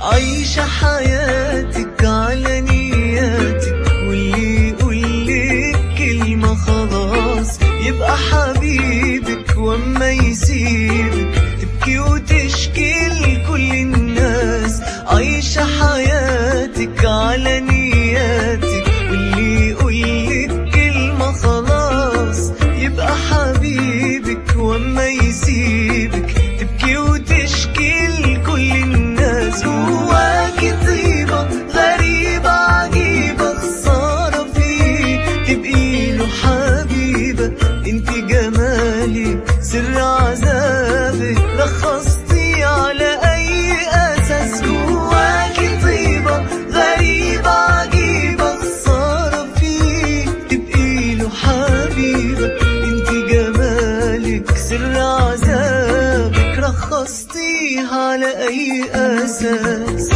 عايشة حياتك على نياتك واللي يقولك كلمة خلاص يبقى حبيبك واما يسيبك تبكي وتشكي لكل الناس عايشة حياتك على نياتك واللي يقولك كلمة خلاص يبقى حبيبك واما يسيبك تبكي وتشكي لكل الناس جواكي طيبة غريبة عجيبة خسارة فيك تبقي له حبيبة انت جمالك سر عذابك رخصتي على اي اساس جواكي طيبة غريبة عجيبة خسارة فيك تبقي له حبيبة انت جمالك سر عذابك رخصتيها على اي اساس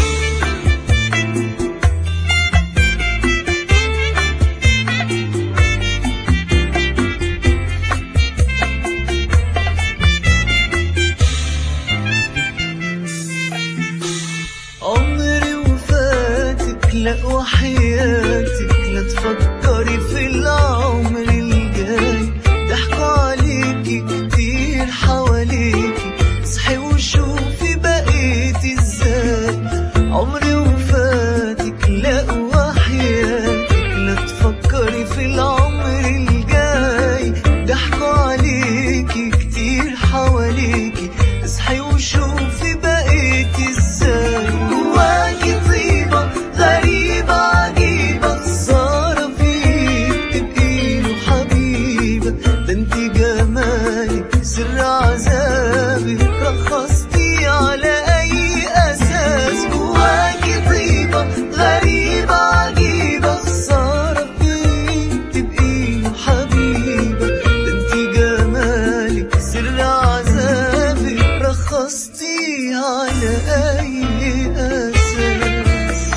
عمري وفاتك لا وحياتك لا تفكري في العمر الجاي ضحكوا عليكي كتير حواليكي اصحي وشوفي بقيتي ازاي عمري وفاتك لا وحياتك لا تفكري في العمر الجاي ضحكوا عليكي كتير حواليكي اصحي وشوفي بقيتي ازاي جواكي طيبة غريبة عجيبة خسارة فيك تبقي له حبيبة ده انت جمالك سر عذابك رخصتي على اي اساس جواكي طيبة غريبة عجيبة خسارة فيك تبقي له حبيبة ده انت جمالك سر عذابك رخصتي على اي اساس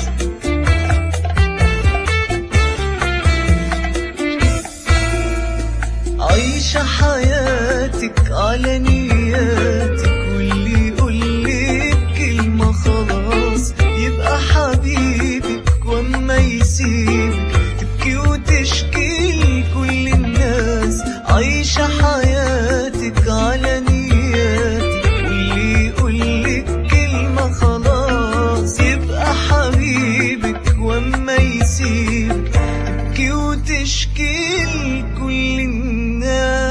عايشة حياتك على نياتك واللي يقولك كلمة خلاص يبقى حبيبك واما يسيبك تبكي وتشكي لكل الناس عايشة حياتك على نياتك واللي يقولك كلمة خلاص يبقى حبيبك واما يسيبك تبكي وتشكي لكل الناس